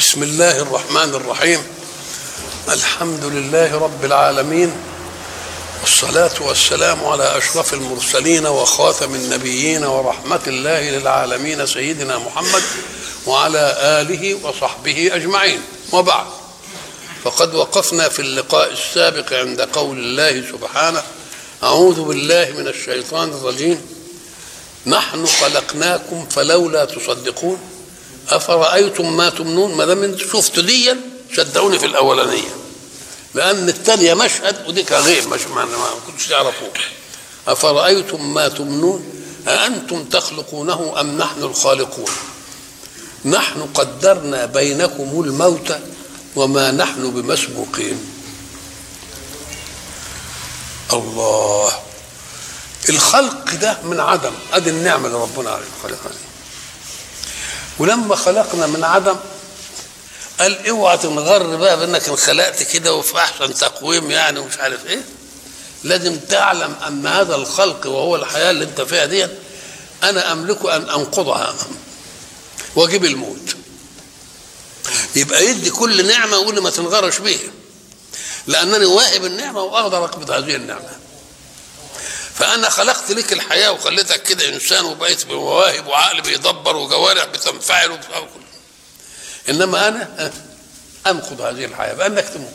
بسم الله الرحمن الرحيم الحمد لله رب العالمين والصلاة والسلام على أشرف المرسلين وخاتم النبيين ورحمة الله للعالمين سيدنا محمد وعلى آله وصحبه أجمعين وبعد فقد وقفنا في اللقاء السابق عند قول الله سبحانه أعوذ بالله من الشيطان الرجيم نحن خلقناكم فلولا تصدقون أفرأيتم ما تمنون ما دام انتم شفتوا دي صدقوني في الأولانية لأن الثانية مشهد وديك غير مش ما, ما كنتش تعرفوه أفرأيتم ما تمنون أأنتم تخلقونه أم نحن الخالقون نحن قدرنا بينكم الموت وما نحن بمسبوقين الله الخلق ده من عدم ادي النعمه اللي ربنا عليه خلقنا ولما خلقنا من عدم قال اوعى تنغر بقى بانك انخلقت كده وفي احسن تقويم يعني ومش عارف ايه لازم تعلم ان هذا الخلق وهو الحياه اللي انت فيها دي انا املك ان انقضها واجيب الموت يبقى يدي كل نعمه ويقول لي ما تنغرش بيها لانني واهب النعمه واقدر اقبض هذه النعمه فانا خلقت لك الحياه وخليتك كده انسان وبقيت بمواهب وعقل بيدبر وجوارح بتنفعل وبتفعل انما انا انقض هذه الحياه بانك تموت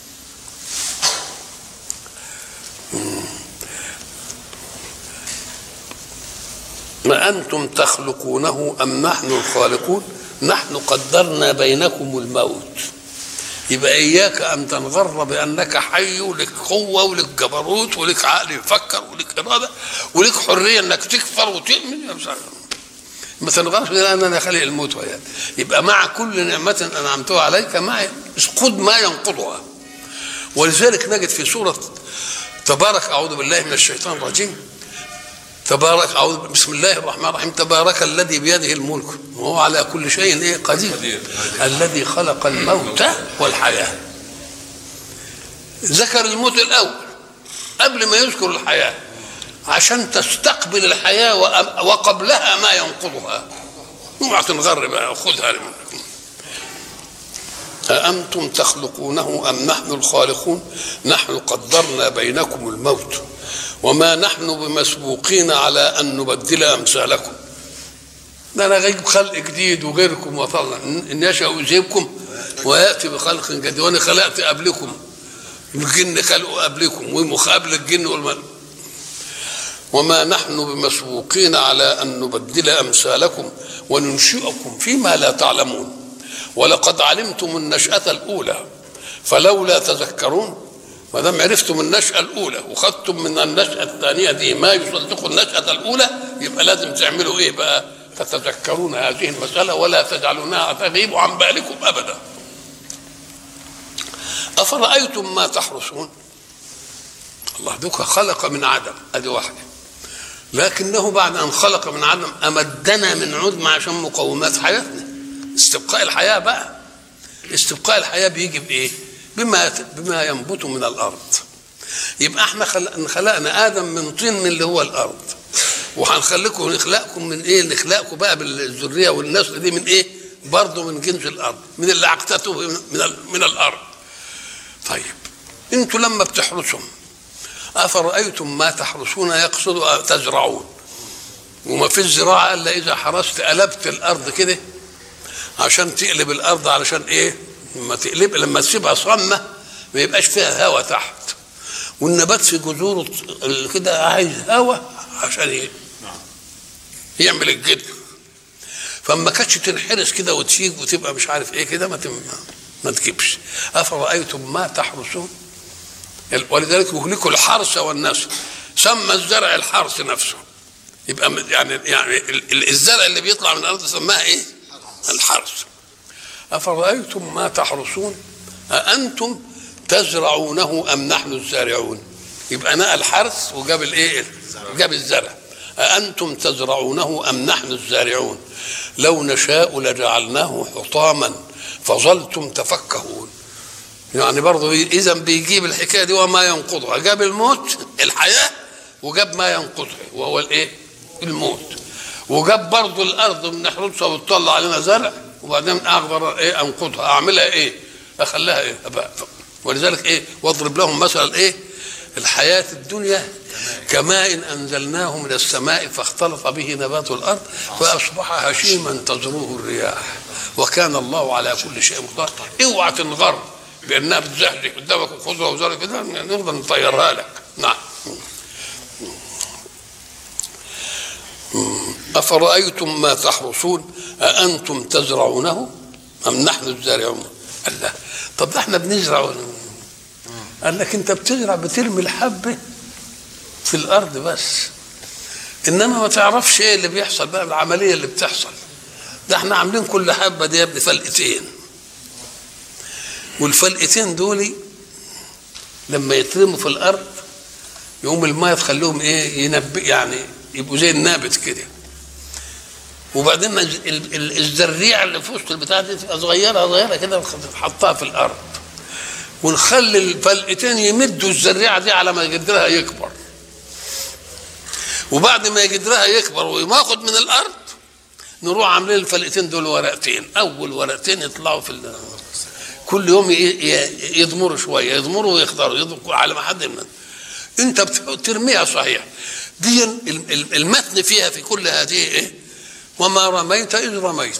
ما انتم تخلقونه ام نحن الخالقون نحن قدرنا بينكم الموت يبقى اياك ان تنغر بانك حي ولك قوه ولك جبروت ولك عقل يفكر ولك اراده ولك حريه انك تكفر وتؤمن ما تنغرش لان انا خالق الموت وياك يبقى مع كل نعمه انعمتها عليك معي اسقط ما ينقضها ولذلك نجد في سوره تبارك اعوذ بالله من الشيطان الرجيم تبارك أعوذ بسم الله الرحمن الرحيم تبارك الذي بيده الملك وهو على كل شيء إيه قدير, قدير. الذي خلق الموت والحياة ذكر الموت الأول قبل ما يذكر الحياة عشان تستقبل الحياة وقبلها ما ينقضها اوعى تنغر بقى خذها أأنتم تخلقونه أم نحن الخالقون نحن قدرنا بينكم الموت وما نحن بمسبوقين على ان نبدل امثالكم ده انا غيب خلق جديد وغيركم وطلع ان يشاء يذهبكم وياتي بخلق جديد وانا خلقت قبلكم الجن خلقوا قبلكم وقبل الجن والملك وما نحن بمسبوقين على ان نبدل امثالكم وننشئكم فيما لا تعلمون ولقد علمتم النشأة الأولى فلولا تذكرون ما دام عرفتم النشأة الأولى وخدتم من النشأة الثانية دي ما يصدق النشأة الأولى يبقى لازم تعملوا إيه بقى؟ تتذكرون هذه المسألة ولا تجعلونها تغيب عن بالكم أبدا. أفرأيتم ما تحرسون؟ الله دوك خلق من عدم أدي واحدة. لكنه بعد أن خلق من عدم أمدنا من عدم عشان مقومات حياتنا. استبقاء الحياة بقى. استبقاء الحياة بيجي بإيه؟ بما بما ينبت من الارض يبقى احنا خلقنا ادم من طين من اللي هو الارض وهنخليكم نخلقكم من ايه نخلقكم بقى بالذريه والنسل دي من ايه برضه من جنس الارض من اللي عقدته من من الارض طيب انتوا لما بتحرسوا افرايتم ما تحرسون يقصد تزرعون وما في الزراعه الا اذا حرست قلبت الارض كده عشان تقلب الارض علشان ايه لما تقلب لما تسيبها صامه ما يبقاش فيها هواء تحت والنبات في جذوره كده عايز هواء عشان ايه؟ يعمل الجد فما كانتش تنحرس كده وتشيك وتبقى مش عارف ايه كده ما تم ما تجيبش افرايتم ما تحرسون ولذلك يهلكوا الحرث والنسل سمى الزرع الحرث نفسه يبقى يعني يعني الزرع اللي بيطلع من الارض سماها ايه؟ الحرث أفرأيتم ما تحرسون أأنتم تزرعونه أم نحن الزارعون يبقى نقى الحرث وجاب الايه جاب الزرع أأنتم تزرعونه أم نحن الزارعون لو نشاء لجعلناه حطاما فظلتم تفكهون يعني برضه إذا بيجيب الحكاية دي وما ينقضها جاب الموت الحياة وجاب ما ينقضها وهو الايه الموت وجاب برضه الأرض بنحرسها وتطلع علينا زرع وبعدين اقدر ايه انقضها اعملها ايه اخليها ايه أبقى. ولذلك ايه واضرب لهم مثلا ايه الحياة الدنيا كماء إن أنزلناه من السماء فاختلط به نبات الأرض فأصبح هشيما تزروه الرياح وكان الله على كل شيء مقتدر اوعى تنغر بأنها بتزحزح قدامك خضرة وزرع كده نقدر نطيرها لك نعم أفرأيتم ما تحرثون أأنتم تزرعونه أم نحن الزارعون قال لا طب ده احنا بنزرع قال لك انت بتزرع بترمي الحبة في الأرض بس إنما ما تعرفش إيه اللي بيحصل بقى العملية اللي بتحصل ده احنا عاملين كل حبة دي بفلقتين والفلقتين دول لما يترموا في الأرض يقوم الماء تخليهم ايه ينبئ يعني يبقوا زي النابت كده وبعدين الزريعه اللي في وسط البتاع دي تبقى صغيره صغيره كده تحطها في الارض ونخلي الفلقتين يمدوا الزريعه دي على ما جدرها يكبر وبعد ما جدرها يكبر وياخد من الارض نروح عاملين الفلقتين دول ورقتين اول ورقتين يطلعوا في كل يوم يضمروا شويه يضمروا ويخضروا يضمروا على ما حد من انت بترميها صحيح دي المتن فيها في كل هذه ايه وما رميت اذ رميت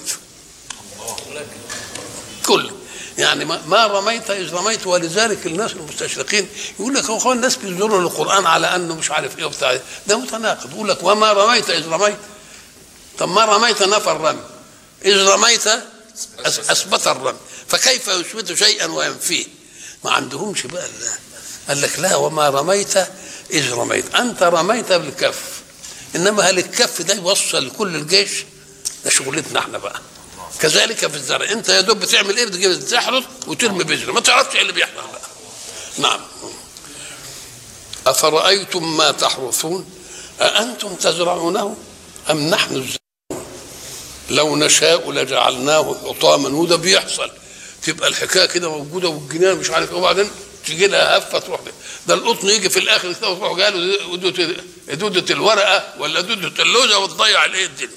كل يعني ما رميت اذ رميت ولذلك الناس المستشرقين يقول لك هو الناس بينظروا للقران على انه مش عارف ايه وبتاع ده متناقض يقول لك وما رميت اذ رميت طب ما رميت نفى الرمي اذ رميت اثبت الرمي فكيف يثبت شيئا وينفيه ما عندهمش بقى الله قال لك لا وما رميت إذ رميت أنت رميت بالكف إنما هل الكف ده يوصل لكل الجيش ده شغلتنا احنا بقى كذلك في الزرع انت يا دوب بتعمل ايه بتجيب تحرث وترمي بذره ما تعرفش ايه اللي بيحصل بقى نعم افرايتم ما تحرثون اانتم تزرعونه ام نحن الزارعون لو نشاء لجعلناه حطاما وده بيحصل تبقى الحكايه كده موجوده والجنان مش عارف ايه وبعدين تجي لها هفه تروح ده, ده القطن يجي في الاخر كده وتروح جاله دوده الورقه ولا دوده اللوزه وتضيع الايه الدنيا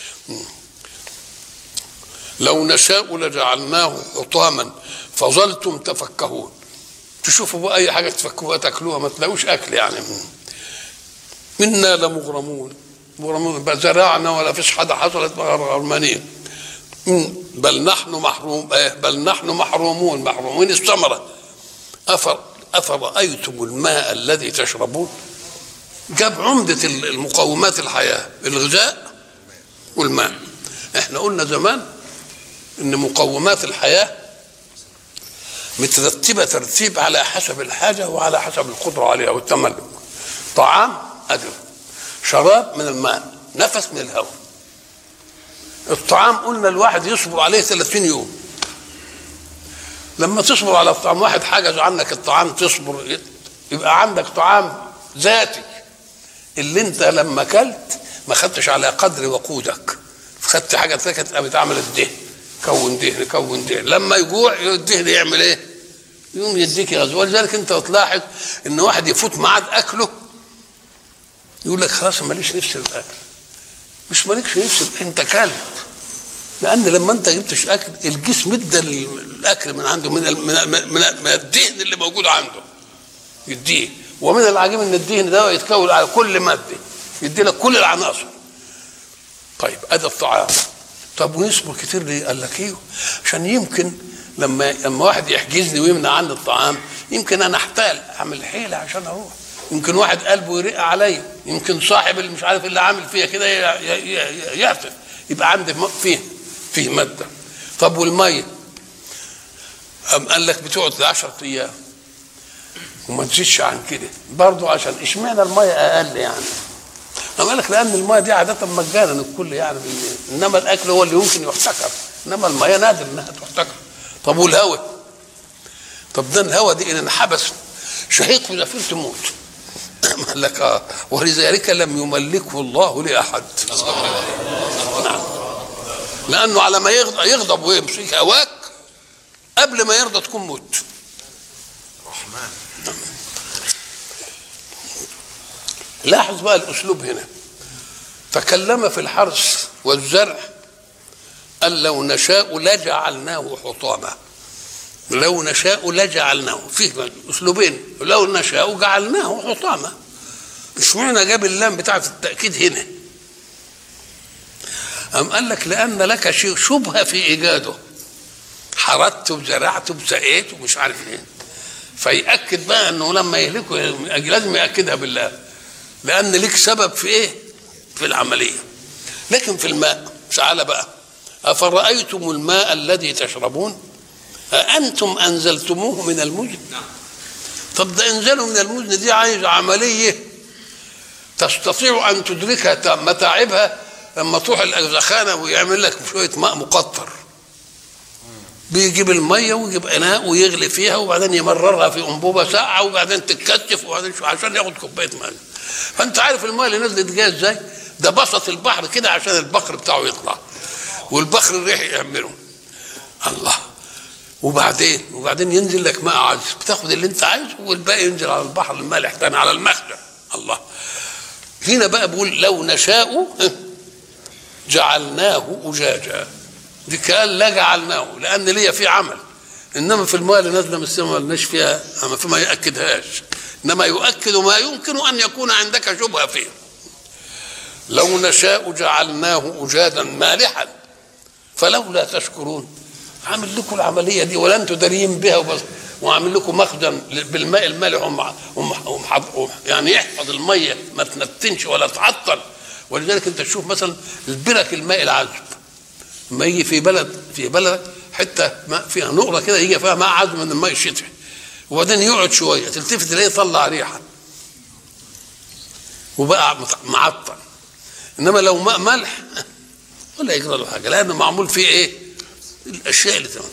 لو نشاء لجعلناه حطاما فظلتم تفكهون تشوفوا بقى اي حاجه تفكوها تاكلوها ما تلاقوش اكل يعني منا لمغرمون مغرمون بقى زرعنا ولا فيش حاجه حصلت غرمانين بل نحن محروم بل نحن محرومون محرومين الثمره أفر أفرأيتم الماء الذي تشربون جاب عمدة المقومات الحياة الغذاء والماء احنا قلنا زمان ان مقومات الحياة مترتبة ترتيب على حسب الحاجة وعلى حسب القدرة عليها والتملك طعام أدب شراب من الماء نفس من الهواء الطعام قلنا الواحد يصبر عليه 30 يوم لما تصبر على الطعام واحد حجز عنك الطعام تصبر يبقى عندك طعام ذاتي اللي انت لما اكلت ما خدتش على قدر وقودك خدت حاجه كانت بتعمل الدهن كون دهن كون دهن لما يجوع الدهن يعمل ايه؟ يقوم يديك غزو ولذلك انت تلاحظ ان واحد يفوت ميعاد اكله يقول لك خلاص ماليش نفس الاكل مش مالكش نفس انت كلت لان لما انت جبتش اكل الجسم ادى الاكل من عنده من من من الدهن اللي موجود عنده يديه ومن العجيب ان الدهن ده يتكون على كل ماده يدي لك كل العناصر طيب ادي الطعام طب ونصبر كتير ليه؟ قال لك ايه؟ عشان يمكن لما لما واحد يحجزني ويمنع عني الطعام يمكن انا احتال اعمل حيله عشان اروح يمكن واحد قلبه يرق عليا يمكن صاحب اللي مش عارف اللي عامل فيها كده يعطف يبقى عندي فيه فيه ماده طب والميه أم قال لك بتقعد 10 ايام وما تزيدش عن كده برضه عشان اشمعنى الميه اقل يعني أم قال لك لان الميه دي عاده مجانا الكل يعني انما الاكل هو اللي يمكن يحتكر انما الميه نادر انها تحتكر طب والهواء طب ده الهواء دي ان انحبس شهيق وزفير تموت قال لك اه ولذلك لم يملكه الله لاحد نعم لانه على ما يغضب, يغضب ويمسك هواك قبل ما يرضى تكون موت رحمن لاحظ بقى الاسلوب هنا تكلم في الحرث والزرع قال لو نشاء لجعلناه حطاما لو نشاء لجعلناه فيه اسلوبين لو نشاء جعلناه حطاما مش معنى جاب اللام بتاعت التاكيد هنا أم قال لك لأن لك شيء شبهة في إيجاده حردت وزرعت وسقيت ومش عارف إيه فيأكد بقى أنه لما يهلكه لازم يأكدها بالله لأن لك سبب في إيه؟ في العملية لكن في الماء تعالى بقى أفرأيتم الماء الذي تشربون أأنتم أنزلتموه من المزن طب ده انزلوا من المزن دي عايز عملية تستطيع أن تدركها متاعبها لما تروح الأغزخانة ويعمل لك شوية ماء مقطر بيجيب المية ويجيب إناء ويغلي فيها وبعدين يمررها في أنبوبة ساقعة وبعدين تتكثف وبعدين شو عشان ياخد كوباية ماء فأنت عارف الماء اللي نزلت جايه إزاي؟ ده بسط البحر كده عشان البخر بتاعه يطلع والبخر الريح يعمله الله وبعدين وبعدين ينزل لك ماء عذب بتاخد اللي انت عايزه والباقي ينزل على البحر المالح تاني على المخزن الله هنا بقى بقول لو نشاء جعلناه أجاجا دي كان لا جعلناه لأن ليا في عمل إنما في الماء اللي نازلة من السماء مالناش فيها أما فيما يأكدهاش إنما يؤكد ما يمكن أن يكون عندك شبهة فيه لو نشاء جعلناه أجادا مالحا فلولا تشكرون عامل لكم العملية دي ولا أنتم دارين بها وبس وعامل لكم مخزن بالماء المالح ومع ومع يعني يحفظ المية ما تنتنش ولا تعطل ولذلك انت تشوف مثلا البرك الماء العذب لما يجي في بلد في بلد حته ماء فيها نقره كده يجي فيها ماء عذب من الماء الشتوي وبعدين يقعد شويه تلتفت تلاقيه يطلع ريحه وبقى معطل انما لو ماء ملح ولا يجرى له حاجه لانه معمول فيه ايه؟ الاشياء اللي تمام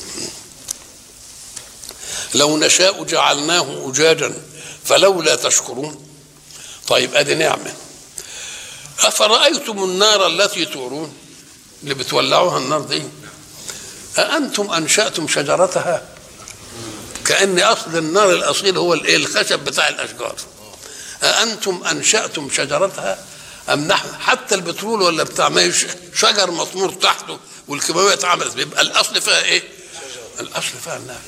لو نشاء جعلناه أجاجا فلولا تشكرون طيب ادي نعمه افرايتم النار التي تورون اللي بتولعوها النار دي أأنتم أنشأتم شجرتها كأن أصل النار الأصيل هو الإيه الخشب بتاع الأشجار أأنتم أنشأتم شجرتها أم نحن حتى البترول ولا بتاع ما شجر مطمور تحته والكيماوية اتعملت بيبقى الأصل فيها إيه؟ الأصل فيها النار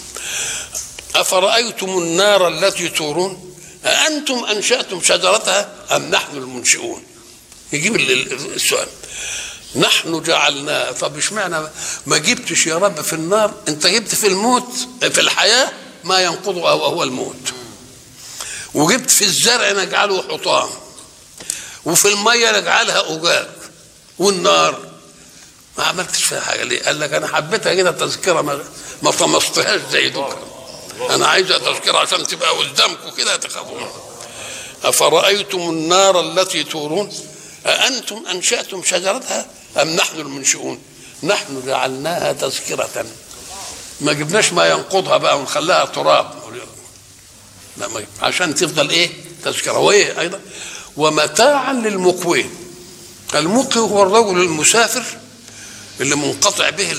أفرأيتم النار التي تورون أأنتم أنشأتم شجرتها أم نحن المنشئون يجيب السؤال نحن جعلناه طب اشمعنى ما جبتش يا رب في النار انت جبت في الموت في الحياه ما ينقضه وهو الموت وجبت في الزرع نجعله حطام وفي الميه نجعلها اجاج والنار ما عملتش فيها حاجه ليه؟ قال لك انا حبيتها كده تذكره ما, ما طمستهاش زي دول انا عايزها تذكره عشان تبقى قدامكم كده تخافون افرايتم النار التي تورون أأنتم أنشأتم شجرتها أم نحن المنشئون نحن جعلناها تذكرة ما جبناش ما ينقضها بقى ونخليها تراب لا ما عشان تفضل ايه تذكرة وايه ايضا ومتاعا للمقوين المقوي هو الرجل المسافر اللي منقطع به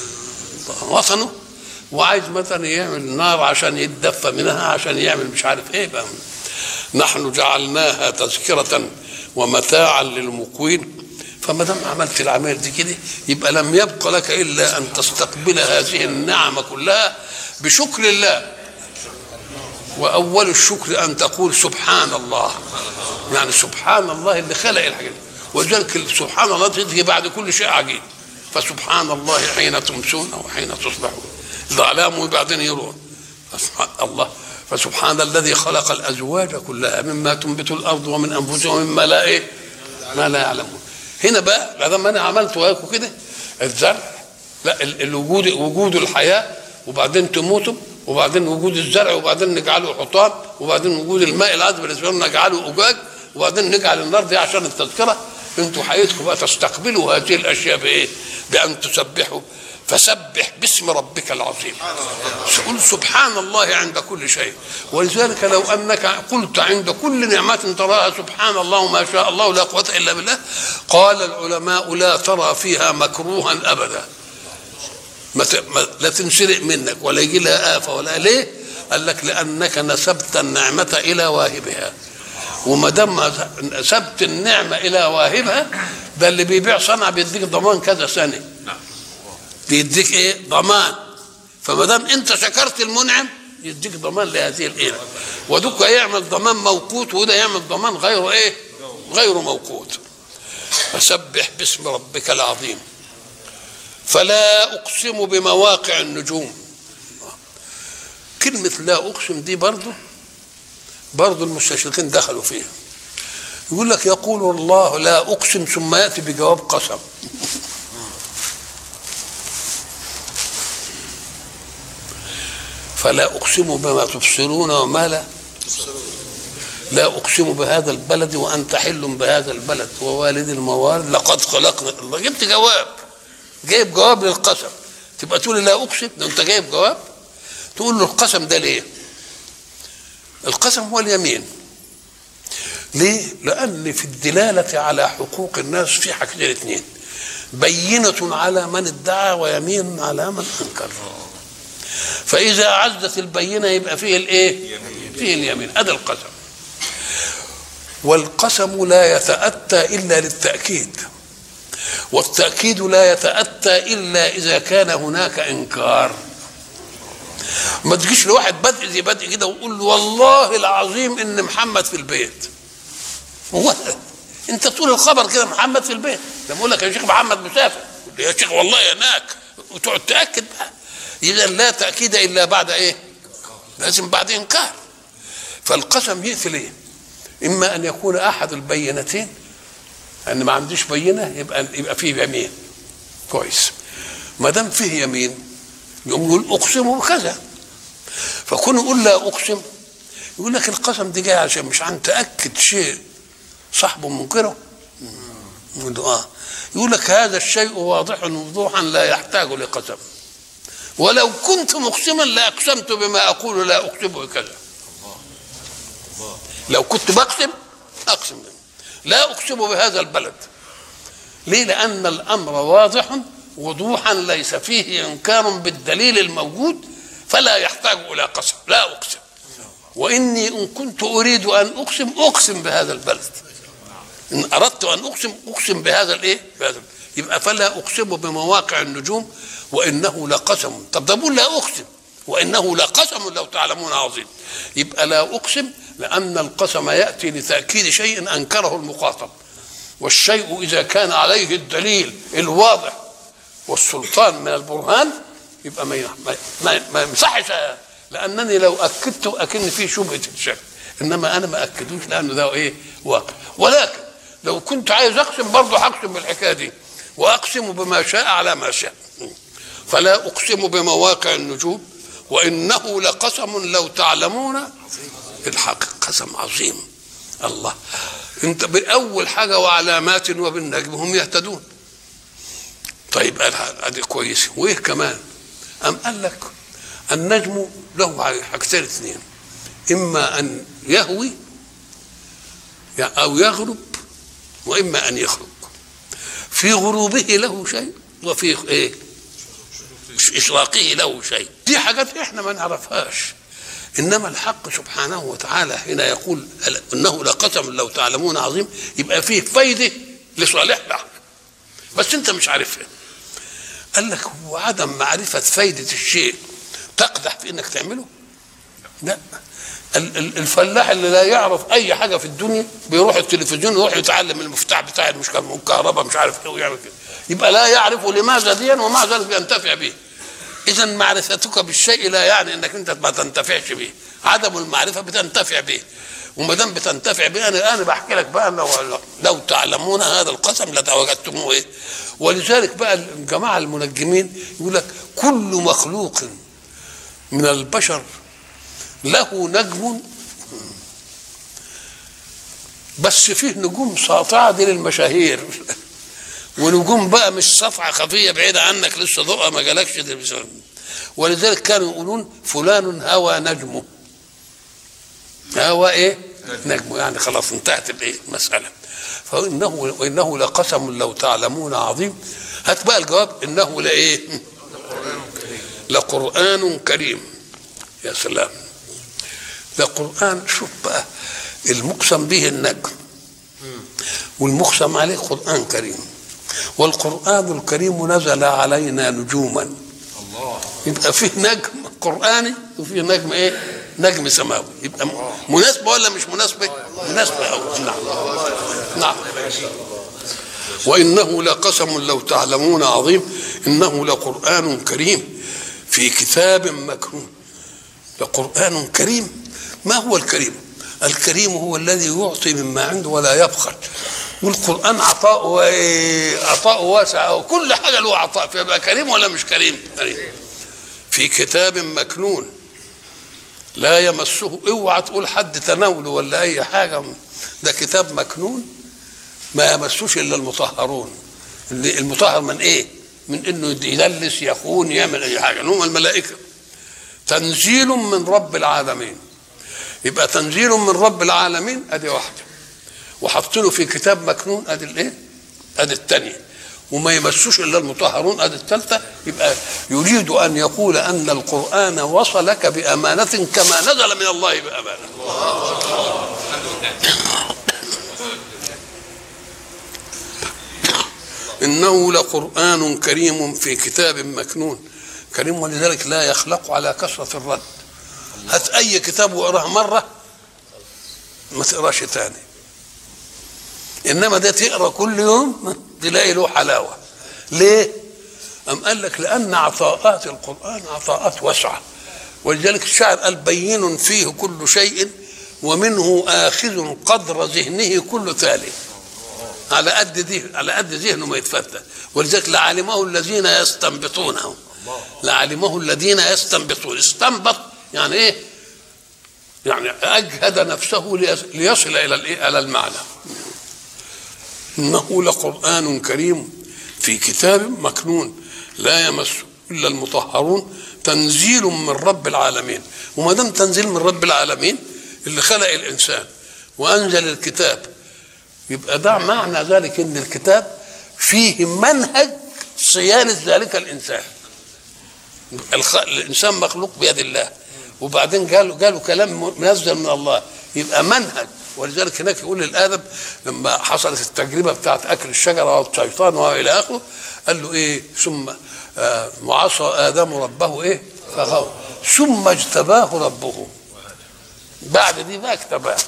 وطنه وعايز مثلا يعمل نار عشان يتدفى منها عشان يعمل مش عارف ايه بقى نحن جعلناها تذكره ومتاعا للمقوين فما دام عملت العمل دي كده يبقى لم يبق لك الا ان تستقبل هذه النعم كلها بشكر الله واول الشكر ان تقول سبحان الله يعني سبحان الله اللي خلق الحاجات ولذلك سبحان الله تيجي بعد كل شيء عجيب فسبحان الله حين تمسون وحين تصبحون ظلام وبعدين يروح الله فسبحان الذي خلق الازواج كلها مما تنبت الارض ومن انفسهم ومما لا ايه ما لا يعلمون هنا بقى بعد ما انا عملت وياكم كده الزرع لا الوجود وجود الحياه وبعدين تموتوا وبعدين وجود الزرع وبعدين نجعله حطام وبعدين وجود الماء العذب بالنسبه لنا نجعله اجاج وبعدين نجعل النار دي عشان التذكره انتوا حياتكم بقى تستقبلوا هذه الاشياء بايه؟ بان تسبحوا فسبح باسم ربك العظيم قل سبحان الله عند كل شيء ولذلك لو انك قلت عند كل نعمه تراها سبحان الله ما شاء الله لا قوه الا بالله قال العلماء لا ترى فيها مكروها ابدا ما لا تنسرق منك ولا يجي لها آفة ولا ليه؟ قال لك لأنك نسبت النعمة إلى واهبها وما دام نسبت النعمة إلى واهبها ده اللي بيبيع صنعة بيديك ضمان كذا سنة بيديك ايه ضمان فما دام انت شكرت المنعم يديك ضمان لهذه الايه ودك يعمل ضمان موقوت وده يعمل ضمان غير ايه غير موقوت فسبح باسم ربك العظيم فلا اقسم بمواقع النجوم كلمة لا أقسم دي برضه برضه المستشرقين دخلوا فيها يقول لك يقول الله لا أقسم ثم يأتي بجواب قسم فلا أقسم بما تبصرون وما لا لا أقسم بهذا البلد وأنت حل بهذا البلد ووالد الموالد لقد خلقنا الله جبت جواب جايب جواب للقسم تبقى تقول لا أقسم ده أنت جايب جواب تقول له القسم ده ليه القسم هو اليمين ليه لأن في الدلالة على حقوق الناس في حاجتين اثنين بينة على من ادعى ويمين على من أنكر فإذا عزت البينة يبقى فيه الإيه؟ فيه اليمين هذا القسم والقسم لا يتأتى إلا للتأكيد والتأكيد لا يتأتى إلا إذا كان هناك إنكار ما تجيش لواحد بدء زي بدء كده ويقول له والله العظيم ان محمد في البيت هو انت تقول الخبر كده محمد في البيت لما اقول لك يا شيخ محمد مسافر يا شيخ والله هناك وتقعد تاكد بقى اذا لا تاكيد الا بعد ايه لازم بعد انكار فالقسم يقتل ايه اما ان يكون احد البينتين ان ما عنديش بينه يبقى يبقى فيه يمين كويس ما دام فيه يمين يقوم يقول اقسم بكذا فكون يقول لا اقسم يقول لك القسم دي جاي عشان مش عن تاكد شيء صاحبه منكره يقول له اه يقول لك هذا الشيء واضح وضوحا لا يحتاج لقسم ولو كنت مقسما لاقسمت بما اقول لا اقسم بكذا لو كنت بقسم اقسم لا اقسم بهذا البلد ليه لان الامر واضح وضوحا ليس فيه انكار بالدليل الموجود فلا يحتاج الى قسم لا اقسم واني ان كنت اريد ان اقسم اقسم بهذا البلد ان اردت ان اقسم اقسم بهذا الايه بهذا يبقى فلا اقسم بمواقع النجوم وانه لقسم طب ده بقول لا اقسم وانه لقسم لو تعلمون عظيم يبقى لا اقسم لان القسم ياتي لتاكيد شيء انكره المخاطب والشيء اذا كان عليه الدليل الواضح والسلطان من البرهان يبقى ما ما ما يمسحش لانني لو اكدت اكن في شبهه الشك انما انا ما اكدوش لانه ده ايه واقع ولكن لو كنت عايز اقسم برضه هقسم بالحكايه دي واقسم بما شاء على ما شاء فلا اقسم بمواقع النجوم وانه لقسم لو تعلمون الحق قسم عظيم الله انت باول حاجه وعلامات وبالنجم هم يهتدون طيب ادي كويس وايه كمان ام قال لك النجم له حاجتين اثنين اما ان يهوي او يغرب واما ان يخرج في غروبه له شيء وفي ايه اشراقه له شيء دي حاجات احنا ما نعرفهاش انما الحق سبحانه وتعالى حين يقول انه لقسم لو تعلمون عظيم يبقى فيه فايده لصالحنا بس انت مش عارفها قال لك هو عدم معرفه فايده الشيء تقدح في انك تعمله لا الفلاح اللي لا يعرف اي حاجه في الدنيا بيروح التلفزيون يروح يتعلم المفتاح بتاع الكهرباء مش عارف ايه ويعمل كده يبقى لا يعرف لماذا ديا ومع ذلك ينتفع به اذا معرفتك بالشيء لا يعني انك انت ما تنتفعش به عدم المعرفه بتنتفع به وما دام بتنتفع به انا انا بحكي لك بقى لو, لو تعلمون هذا القسم لتوجدتموه ايه ولذلك بقى الجماعه المنجمين يقول لك كل مخلوق من البشر له نجم بس فيه نجوم ساطعه دي للمشاهير ونجوم بقى مش سطعه خفيه بعيده عنك لسه ضوءها ما جالكش ولذلك كانوا يقولون فلان هوى نجمه هوى ايه نجمه يعني خلاص انتهت الايه المساله فانه وانه لقسم لو تعلمون عظيم هات بقى الجواب انه لايه لقران كريم يا سلام لقران شوف بقى المقسم به النجم والمقسم عليه قران كريم والقرآن الكريم نزل علينا نجوما الله يبقى فيه نجم قرآني وفيه نجم ايه؟ نجم سماوي يبقى مناسبة ولا مش مناسبة؟ مناسبة أوي نعم نعم وإنه لقسم لو تعلمون عظيم إنه لقرآن كريم في كتاب مكنون لقرآن كريم ما هو الكريم؟ الكريم هو الذي يعطي مما عنده ولا يبخل والقرآن عطاء عطاء واسع وكل حاجة له عطاء فيبقى كريم ولا مش كريم؟ كريم في كتاب مكنون لا يمسه اوعى تقول حد تناوله ولا اي حاجه ده كتاب مكنون ما يمسوش الا المطهرون اللي المطهر من ايه؟ من انه يدلس يخون يعمل اي حاجه هم الملائكه تنزيل من رب العالمين يبقى تنزيل من رب العالمين ادي واحده وحاطينه في كتاب مكنون ادي الايه؟ ادي الثانيه وما يمسوش الا المطهرون ادي الثالثه يبقى يريد ان يقول ان القران وصلك بامانه كما نزل من الله بامانه انه لقران كريم في كتاب مكنون كريم ولذلك لا يخلق على كثره الرد هات اي كتاب واقراه مره ما تقراش تاني انما ده تقرا كل يوم تلاقي له حلاوه ليه أم قال لك لأن عطاءات القرآن عطاءات واسعة ولذلك الشاعر قال بين فيه كل شيء ومنه آخذ قدر ذهنه كل تالي على قد ذهن على قد ذهنه ما يتفتح ولذلك لعلمه الذين يستنبطونه لعلمه الذين يستنبطون استنبط يعني ايه؟ يعني اجهد نفسه ليصل الى الايه؟ الى المعنى انه لقران كريم في كتاب مكنون لا يمسه الا المطهرون تنزيل من رب العالمين وما دام تنزيل من رب العالمين اللي خلق الانسان وانزل الكتاب يبقى ده معنى ذلك ان الكتاب فيه منهج صيانه ذلك الانسان الخ... الانسان مخلوق بيد الله وبعدين قالوا قالوا كلام منزل من الله يبقى منهج ولذلك هناك يقول للادم لما حصلت التجربه بتاعت اكل الشجره والشيطان والى اخره قال له ايه ثم آه وعصى ادم ربه ايه فغوى ثم اجتباه ربه بعد دي بقى اجتباه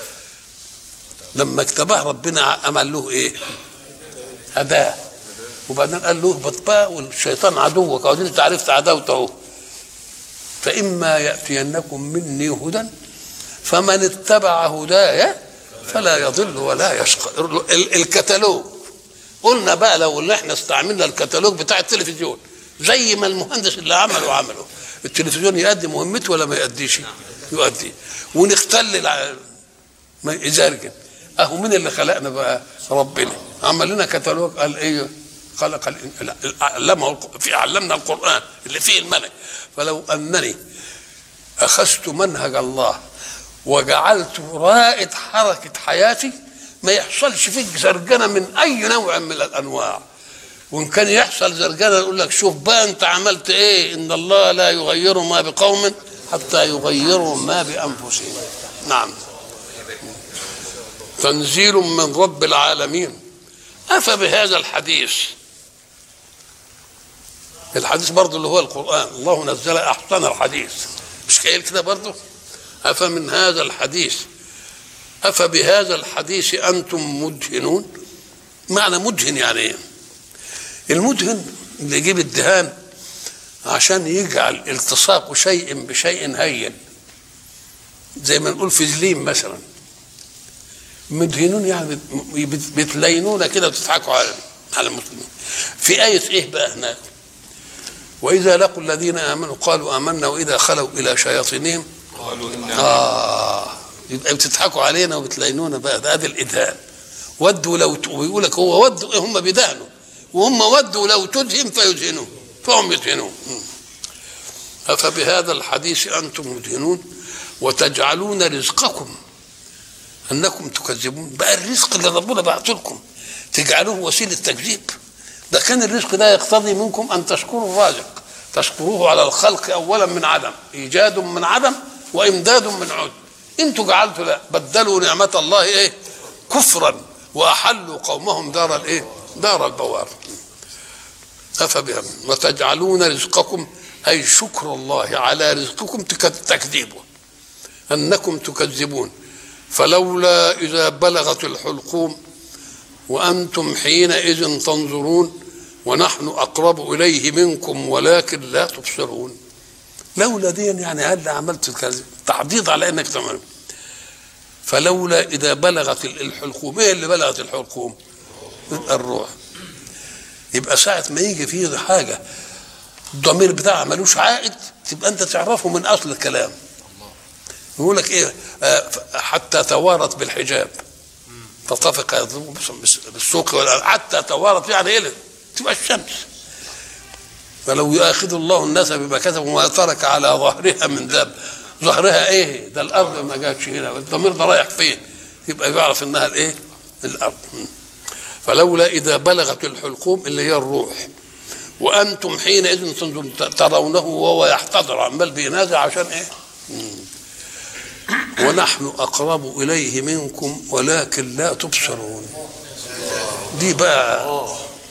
لما اجتباه ربنا عمل له ايه هداه وبعدين قال له اهبط بقى والشيطان عدوك وبعدين انت عرفت عداوته اهو فاما ياتينكم مني هدى فمن اتبع هدايا فلا يضل ولا يشقى الكتالوج قلنا بقى لو اللي احنا استعملنا الكتالوج بتاع التلفزيون زي ما المهندس اللي عمله عمله التلفزيون يؤدي مهمته ولا ما يؤديش يؤدي ونختل ما يزرجن اهو مين اللي خلقنا بقى ربنا عمل لنا كتالوج قال ايه خلق علمه في علمنا القران اللي فيه المنهج فلو انني اخذت منهج الله وجعلته رائد حركه حياتي ما يحصلش فيك زرجنه من اي نوع من الانواع وان كان يحصل زرجنه يقول لك شوف بقى انت عملت ايه ان الله لا يغير ما بقوم حتى يغيروا ما بانفسهم نعم تنزيل من رب العالمين افبهذا الحديث الحديث برضه اللي هو القرآن الله نزل أحسن الحديث مش قايل كده برضه أفمن هذا الحديث أفبهذا الحديث أنتم مدهنون معنى مدهن يعني إيه المدهن اللي يجيب الدهان عشان يجعل التصاق شيء بشيء هين زي ما نقول فازلين مثلا مدهنون يعني بتلينونا كده وتضحكوا على على المسلمين في آية إيه بقى هناك وإذا لقوا الذين آمنوا قالوا آمنا وإذا خلوا إلى شياطينهم قالوا إنا آه يبقى بتضحكوا علينا وبتلينونا بقى ده ادي الإدهان ودوا لو ت... ويقول لك هو ودوا هم بيدهنوا وهم ودوا لو تدهن فيدهنون فهم يدهنون أفبهذا الحديث أنتم مدهنون وتجعلون رزقكم أنكم تكذبون بقى الرزق اللي ربنا بعته لكم تجعلوه وسيلة تكذيب ده كان الرزق ده يقتضي منكم ان تشكروا الرازق تشكروه على الخلق اولا من عدم ايجاد من عدم وامداد من عد انتوا جعلتوا لا بدلوا نعمه الله ايه كفرا واحلوا قومهم دار الايه دار البوار افبهم وتجعلون رزقكم اي شكر الله على رزقكم تك- تكذيبه انكم تكذبون فلولا اذا بلغت الحلقوم وانتم حينئذ تنظرون ونحن اقرب اليه منكم ولكن لا تبصرون لولا دي يعني هل عملت الكذب تحضيض على انك تعمل فلولا اذا بلغت الحلقوم ايه اللي بلغت الحلقوم الروح يبقى ساعة ما يجي فيه حاجة الضمير بتاعها ملوش عائد تبقى أنت تعرفه من أصل الكلام يقول لك إيه آه حتى توارت بالحجاب تطفق يضرب بالسوق ولا حتى توارت يعني إيه تبقى الشمس فلو يؤاخذ الله الناس بما كسبوا ما ترك على ظهرها من داب ظهرها ايه ده الارض ما جاتش هنا الضمير ده رايح فين يبقى يعرف انها الايه الارض فلولا اذا بلغت الحلقوم اللي هي الروح وانتم حينئذ تنظرون ترونه وهو يحتضر عمال بينازع عشان ايه مم. ونحن اقرب اليه منكم ولكن لا تبصرون دي بقى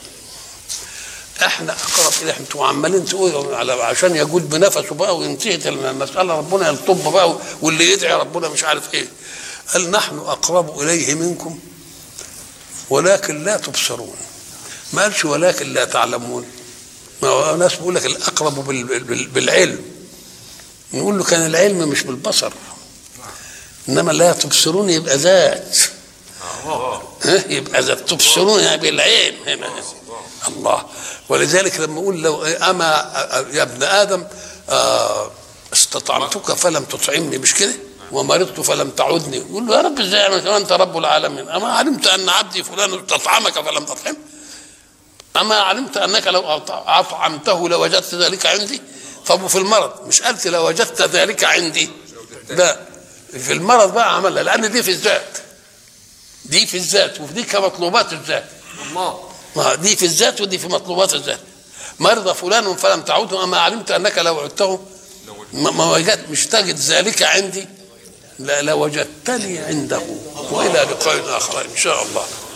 احنا اقرب اليه انتوا عمالين تقولوا على عشان يجود بنفسه بقى وينتهي المساله ربنا يلطب بقى واللي يدعي ربنا مش عارف ايه قال نحن اقرب اليه منكم ولكن لا تبصرون ما قالش ولكن لا تعلمون ما هو ناس بيقول لك الاقرب بال- بال- بالعلم نقول له كان العلم مش بالبصر انما لا تبصرون يبقى ذات ها؟ يبقى ذات تبصرون يعني بالعين هنا الله ولذلك لما اقول لو اما يا ابن ادم آه، استطعمتك فلم تطعمني مش كده ومرضت فلم تعدني يقول له يا رب ازاي انا انت رب العالمين اما علمت ان عبدي فلان استطعمك فلم تطعمه اما علمت انك لو اطعمته لوجدت ذلك عندي طب وفي المرض مش قلت لوجدت ذلك عندي لا في المرض بقى عملها لان دي في الذات دي في الذات ودي كمطلوبات الذات الله ما دي في الذات ودي في مطلوبات الذات مرض فلان فلم تعوده اما علمت انك لو عدته ما ما وجدت مش تجد ذلك عندي لا لوجدتني عنده والى لقاء اخر ان شاء الله